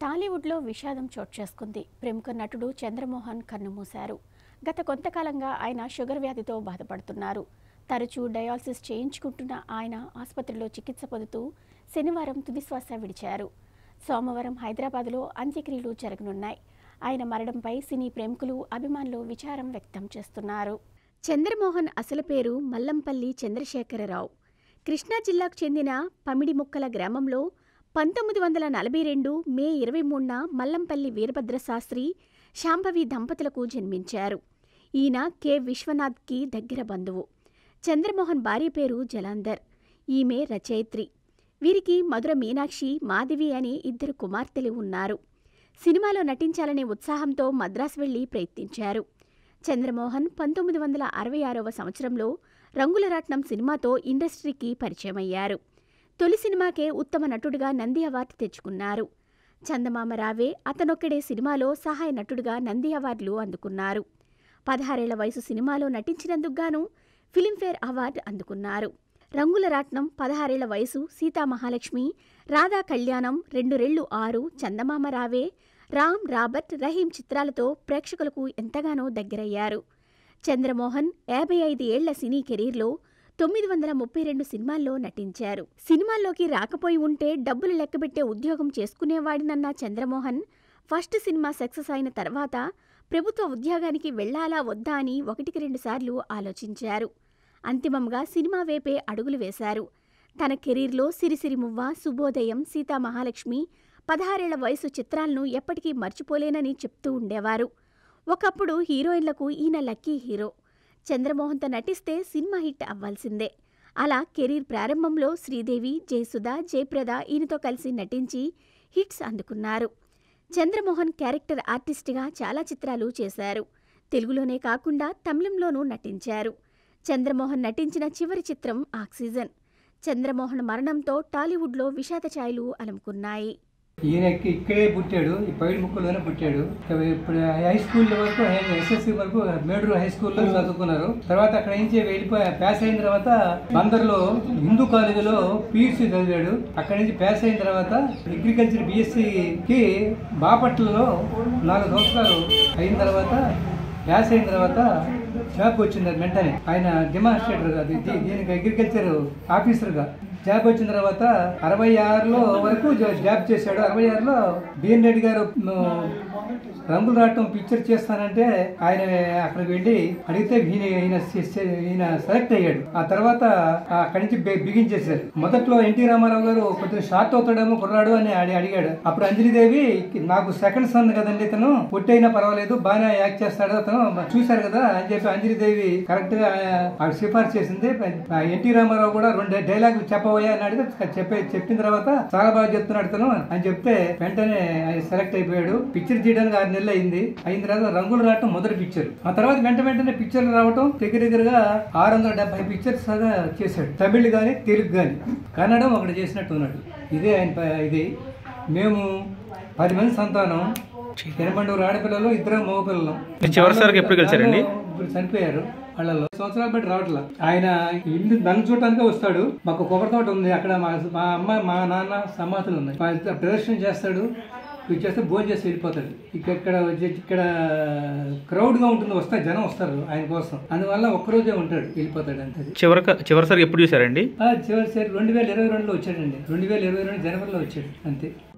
టాలీవుడ్లో విషాదం చోటు చేసుకుంది ప్రముఖ నటుడు చంద్రమోహన్ కన్నుమూశారు గత కొంతకాలంగా ఆయన షుగర్ వ్యాధితో బాధపడుతున్నారు తరచూ డయాలసిస్ చేయించుకుంటున్న ఆయన ఆసుపత్రిలో చికిత్స పొందుతూ శనివారం తుదిశ్వాస విడిచారు సోమవారం హైదరాబాద్లో అంత్యక్రియలు జరగనున్నాయి ఆయన మరణంపై సినీ ప్రేమికులు అభిమానులు విచారం వ్యక్తం చేస్తున్నారు చంద్రమోహన్ అసలు పేరు మల్లంపల్లి చంద్రశేఖరరావు కృష్ణా జిల్లాకు చెందిన పమిడిముక్కల గ్రామంలో పంతొమ్మిది వందల నలభై రెండు మే ఇరవై మూడున మల్లంపల్లి వీరభద్ర శాస్త్రి శాంభవి దంపతులకు జన్మించారు ఈయన కె విశ్వనాథ్కి దగ్గర బంధువు చంద్రమోహన్ భార్య పేరు జలాంధర్ ఈమె రచయిత్రి వీరికి మధుర మీనాక్షి మాధవి అనే ఇద్దరు కుమార్తెలు ఉన్నారు సినిమాలో నటించాలనే ఉత్సాహంతో మద్రాసు వెళ్లి ప్రయత్నించారు చంద్రమోహన్ పంతొమ్మిది వందల అరవై ఆరవ సంవత్సరంలో రంగులరాట్నం సినిమాతో ఇండస్ట్రీకి పరిచయమయ్యారు తొలి సినిమాకే ఉత్తమ నటుడిగా నంది అవార్డు తెచ్చుకున్నారు చందమామ రావే అతనొక్కడే సినిమాలో సహాయ నటుడిగా నంది అవార్డులు అందుకున్నారు పదహారేళ్ల వయసు సినిమాలో నటించినందుకు గాను ఫిలింఫేర్ అవార్డు అందుకున్నారు రంగుల రాట్నం పదహారేళ్ల వయసు సీతామహాలక్ష్మి రాధా కళ్యాణం రెండు రెళ్ళు ఆరు చందమామ రావే రామ్ రాబర్ట్ రహీం చిత్రాలతో ప్రేక్షకులకు ఎంతగానో దగ్గరయ్యారు చంద్రమోహన్ యాభై ఐదు ఏళ్ల సినీ కెరీర్లో తొమ్మిది వందల ముప్పై రెండు సినిమాల్లో నటించారు సినిమాల్లోకి రాకపోయి ఉంటే డబ్బులు లెక్కబెట్టే ఉద్యోగం చేసుకునేవాడినన్న చంద్రమోహన్ ఫస్ట్ సినిమా సక్సెస్ అయిన తర్వాత ప్రభుత్వ ఉద్యోగానికి వెళ్లాలా వద్దా అని ఒకటికి రెండుసార్లు ఆలోచించారు అంతిమంగా సినిమా వైపే అడుగులు వేశారు తన కెరీర్లో సిరిసిరిమువ్వ శుభోదయం సీతామహాలక్ష్మి పదహారేళ్ల వయసు చిత్రాలను ఎప్పటికీ మర్చిపోలేనని చెప్తూ ఉండేవారు ఒకప్పుడు హీరోయిన్లకు ఈయన లక్కీ హీరో చంద్రమోహన్తో నటిస్తే సినిమా హిట్ అవ్వాల్సిందే అలా కెరీర్ ప్రారంభంలో శ్రీదేవి జయసుధ జయప్రద ఈయనతో కలిసి నటించి హిట్స్ అందుకున్నారు చంద్రమోహన్ క్యారెక్టర్ ఆర్టిస్ట్గా చాలా చిత్రాలు చేశారు తెలుగులోనే కాకుండా తమిళంలోనూ నటించారు చంద్రమోహన్ నటించిన చివరి చిత్రం ఆక్సిజన్ చంద్రమోహన్ మరణంతో టాలీవుడ్లో విషాద ఛాయలు అలుముకున్నాయి ఈయనకి ఇక్కడే పుట్టాడు ఈ పైడి ముక్కలోనే పుట్టాడు ఇప్పుడు హై స్కూల్ వరకు ఎస్ఎస్సి వరకు మేడూరు హై స్కూల్లో చదువుకున్నారు తర్వాత అక్కడ నుంచి వెళ్ళిపోయి పాస్ అయిన తర్వాత బందర్లో హిందూ కాలేజీలో పియూసీ చదివాడు అక్కడ నుంచి పాస్ అయిన తర్వాత అగ్రికల్చర్ బిఎస్సికి బాపట్లలో నాలుగు సంవత్సరాలు అయిన తర్వాత పాస్ అయిన తర్వాత జాబ్ వచ్చింది అది వెంటనే ఆయన డెమాన్స్ట్రేటర్ అది దీ- దీనికి అగ్రికల్చర్ ఆఫీసర్గా జాబ్ వచ్చిన తర్వాత అరవై ఆరులో వరకు జా- జాబ్ చేశాడు అరవై ఆరులో బిఎన్ రెడ్డి గారు మ్, రంగులు రావటం పిక్చర్ చేస్తానంటే ఆయన అక్కడికి వెళ్ళి అడిగితే ఈయన ఈయన సె- సె- ఈయన సెలెక్ట్ అయ్యాడు ఆ తర్వాత అక్కడి నుంచి బె- బిగించేశారు మొదట్లో ఎన్టీ రామారావు గారు కొద్దిగా షార్ట్ అవుతాడేమో కుర్రాడు అని అడి- అడిగాడు అప్పుడు అంజలిదేవి నాకు సెకండ్ సన్ కదండి ఇతను పొట్టైనా పర్వాలేదు బాగానే యాక్ట్ చేస్తాడు అతను చూశారు కదా అని చెప్పి అంజలిదేవి కరెక్ట్ గా ఆవిడ సిఫార్సు చేసింది ఆ ఎన్టీ రామారావు కూడా రెండు డైలాగులు చెప్పబోయా అని అడిగితే చెప్పే చెప్పిన తర్వాత చాలా బాగా చెప్తున్నాడు ఇతను అని చెప్తే వెంటనే ఆయన సెలెక్ట్ అయిపోయాడు పిక్చర్ చేయడానికి ఆరు నెలలు అయింది అయిన తర్వాత రంగులు రావటం మొదటి పిక్చర్ ఆ తర్వాత వెంట వెంటనే పిక్చర్లు రావటం దగ్గర దగ్గరగా ఆరు వందల డెబ్బై పిక్చర్స్ దాకా చేశాడు తమిళ్ గాని తెలుగు గాని కన్నడం ఒకటి చేసినట్టు ఉన్నాడు ఇదే ఆయన ప- ఇది మేము పది మంది సంతానం ఎనమండూరు ఆడపిల్లలు ఇద్దరు మగపిల్లలు చివరిసారికి ఎప్పుడు కలిసారండి? ఇప్పుడు చనిపోయారు వాళ్ళలో సంవత్సరాలు బట్టి రావట్లా ఆయన ఇల్లు నన్ను చూడటానికే వస్తాడు మాకు కొబ్బరి తోట ఉంది అక్కడ మా మా అమ్మ మా నాన్న సమాధులు ఉన్నాయి మా ఇద్దరు ప్రదర్శన చేస్తాడు ఇది చేస్తే భోజనం చేసి వెళ్ళిపోతాడు ఇక ఇక్కడ వచ్చి- ఇక్కడ క్రౌడ్ గా ఉంటుంది వస్తే జనం వస్తారు ఆయన కోసం అందువల్ల ఒక్కరోజే ఉంటాడు వెళ్ళిపోతాడు అంతే చివరి చివరిసారి ఎప్పుడు చూసారండి ఆ, చివరి సారి రెండు వేల ఇరవై రెండులో వచ్చాడండి రెండు వేల ఇరవై రెండు జనవరిలో వచ్చాడు అంతే